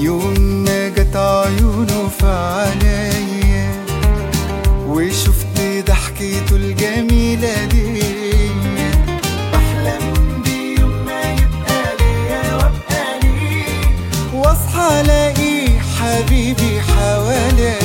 يوم ما جت عيونه في عينيا وشفت ضحكته الجميلة دي بحلم بيوم ما يبقى ليا وابقى ليه واصحى الاقي حبيبي حواليا